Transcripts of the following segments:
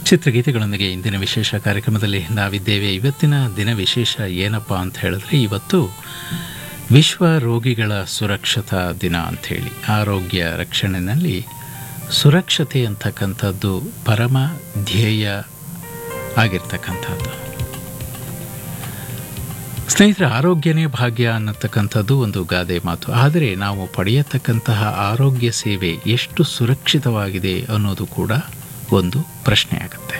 ಚಿತ್ರಗೀತೆಗಳೊಂದಿಗೆ ಇಂದಿನ ವಿಶೇಷ ಕಾರ್ಯಕ್ರಮದಲ್ಲಿ ನಾವಿದ್ದೇವೆ ಇವತ್ತಿನ ದಿನ ವಿಶೇಷ ಏನಪ್ಪ ಅಂತ ಹೇಳಿದ್ರೆ ಇವತ್ತು ವಿಶ್ವ ರೋಗಿಗಳ ಸುರಕ್ಷತಾ ದಿನ ಅಂಥೇಳಿ ಆರೋಗ್ಯ ರಕ್ಷಣೆಯಲ್ಲಿ ಸುರಕ್ಷತೆ ಅಂತಕ್ಕಂಥದ್ದು ಪರಮ ಧ್ಯೇಯ ಆಗಿರ್ತಕ್ಕಂಥದ್ದು ಸ್ನೇಹಿತರ ಆರೋಗ್ಯನೇ ಭಾಗ್ಯ ಅನ್ನತಕ್ಕಂಥದ್ದು ಒಂದು ಗಾದೆ ಮಾತು ಆದರೆ ನಾವು ಪಡೆಯತಕ್ಕಂತಹ ಆರೋಗ್ಯ ಸೇವೆ ಎಷ್ಟು ಸುರಕ್ಷಿತವಾಗಿದೆ ಅನ್ನೋದು ಕೂಡ ಒಂದು ಪ್ರಶ್ನೆ ಆಗುತ್ತೆ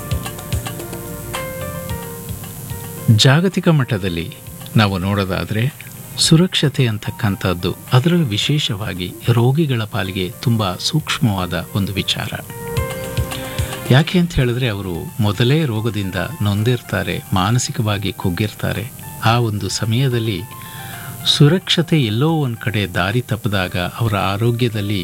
ಜಾಗತಿಕ ಮಟ್ಟದಲ್ಲಿ ನಾವು ನೋಡೋದಾದರೆ ಸುರಕ್ಷತೆ ಅಂತಕ್ಕಂಥದ್ದು ಅದರಲ್ಲೂ ವಿಶೇಷವಾಗಿ ರೋಗಿಗಳ ಪಾಲಿಗೆ ತುಂಬ ಸೂಕ್ಷ್ಮವಾದ ಒಂದು ವಿಚಾರ ಯಾಕೆ ಅಂತ ಹೇಳಿದ್ರೆ ಅವರು ಮೊದಲೇ ರೋಗದಿಂದ ನೊಂದಿರ್ತಾರೆ ಮಾನಸಿಕವಾಗಿ ಕುಗ್ಗಿರ್ತಾರೆ ಆ ಒಂದು ಸಮಯದಲ್ಲಿ ಸುರಕ್ಷತೆ ಎಲ್ಲೋ ಒಂದು ಕಡೆ ದಾರಿ ತಪ್ಪಿದಾಗ ಅವರ ಆರೋಗ್ಯದಲ್ಲಿ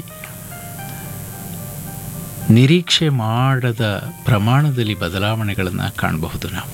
ನಿರೀಕ್ಷೆ ಮಾಡದ ಪ್ರಮಾಣದಲ್ಲಿ ಬದಲಾವಣೆಗಳನ್ನು ಕಾಣಬಹುದು ನಾವು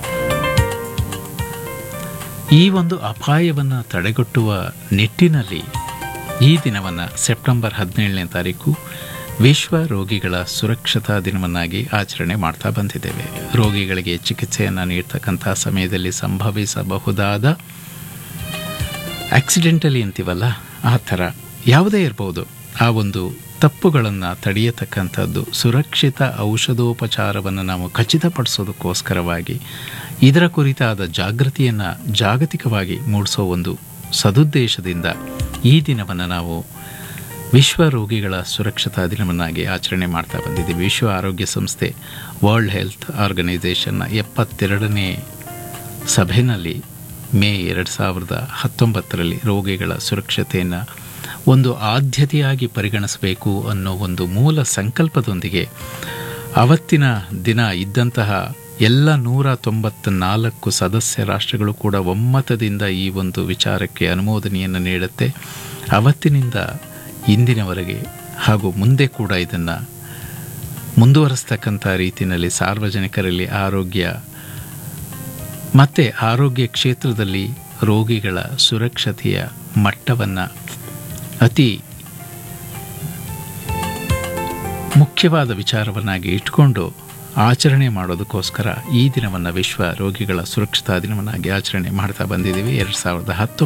ಈ ಒಂದು ಅಪಾಯವನ್ನು ತಡೆಗಟ್ಟುವ ನಿಟ್ಟಿನಲ್ಲಿ ಈ ದಿನವನ್ನು ಸೆಪ್ಟೆಂಬರ್ ಹದಿನೇಳನೇ ತಾರೀಕು ವಿಶ್ವ ರೋಗಿಗಳ ಸುರಕ್ಷತಾ ದಿನವನ್ನಾಗಿ ಆಚರಣೆ ಮಾಡ್ತಾ ಬಂದಿದ್ದೇವೆ ರೋಗಿಗಳಿಗೆ ಚಿಕಿತ್ಸೆಯನ್ನು ನೀಡ್ತಕ್ಕಂಥ ಸಮಯದಲ್ಲಿ ಸಂಭವಿಸಬಹುದಾದ ಆಕ್ಸಿಡೆಂಟಲಿ ಅಂತೀವಲ್ಲ ಆ ಥರ ಯಾವುದೇ ಇರ್ಬೋದು ಆ ಒಂದು ತಪ್ಪುಗಳನ್ನು ತಡೆಯತಕ್ಕಂಥದ್ದು ಸುರಕ್ಷಿತ ಔಷಧೋಪಚಾರವನ್ನು ನಾವು ಖಚಿತಪಡಿಸೋದಕ್ಕೋಸ್ಕರವಾಗಿ ಇದರ ಕುರಿತಾದ ಜಾಗೃತಿಯನ್ನು ಜಾಗತಿಕವಾಗಿ ಮೂಡಿಸೋ ಒಂದು ಸದುದ್ದೇಶದಿಂದ ಈ ದಿನವನ್ನು ನಾವು ವಿಶ್ವ ರೋಗಿಗಳ ಸುರಕ್ಷತಾ ದಿನವನ್ನಾಗಿ ಆಚರಣೆ ಮಾಡ್ತಾ ಬಂದಿದ್ದೀವಿ ವಿಶ್ವ ಆರೋಗ್ಯ ಸಂಸ್ಥೆ ವರ್ಲ್ಡ್ ಹೆಲ್ತ್ ಆರ್ಗನೈಸೇಷನ್ನ ಎಪ್ಪತ್ತೆರಡನೇ ಸಭೆಯಲ್ಲಿ ಮೇ ಎರಡು ಸಾವಿರದ ಹತ್ತೊಂಬತ್ತರಲ್ಲಿ ರೋಗಿಗಳ ಸುರಕ್ಷತೆಯನ್ನು ಒಂದು ಆದ್ಯತೆಯಾಗಿ ಪರಿಗಣಿಸಬೇಕು ಅನ್ನೋ ಒಂದು ಮೂಲ ಸಂಕಲ್ಪದೊಂದಿಗೆ ಅವತ್ತಿನ ದಿನ ಇದ್ದಂತಹ ಎಲ್ಲ ನೂರ ತೊಂಬತ್ನಾಲ್ಕು ಸದಸ್ಯ ರಾಷ್ಟ್ರಗಳು ಕೂಡ ಒಮ್ಮತದಿಂದ ಈ ಒಂದು ವಿಚಾರಕ್ಕೆ ಅನುಮೋದನೆಯನ್ನು ನೀಡುತ್ತೆ ಅವತ್ತಿನಿಂದ ಇಂದಿನವರೆಗೆ ಹಾಗೂ ಮುಂದೆ ಕೂಡ ಇದನ್ನು ಮುಂದುವರಿಸ್ತಕ್ಕಂಥ ರೀತಿಯಲ್ಲಿ ಸಾರ್ವಜನಿಕರಲ್ಲಿ ಆರೋಗ್ಯ ಮತ್ತು ಆರೋಗ್ಯ ಕ್ಷೇತ್ರದಲ್ಲಿ ರೋಗಿಗಳ ಸುರಕ್ಷತೆಯ ಮಟ್ಟವನ್ನು ಅತಿ ಮುಖ್ಯವಾದ ವಿಚಾರವನ್ನಾಗಿ ಇಟ್ಕೊಂಡು ಆಚರಣೆ ಮಾಡೋದಕ್ಕೋಸ್ಕರ ಈ ದಿನವನ್ನು ವಿಶ್ವ ರೋಗಿಗಳ ಸುರಕ್ಷತಾ ದಿನವನ್ನಾಗಿ ಆಚರಣೆ ಮಾಡ್ತಾ ಬಂದಿದ್ದೀವಿ ಎರಡು ಸಾವಿರದ ಹತ್ತು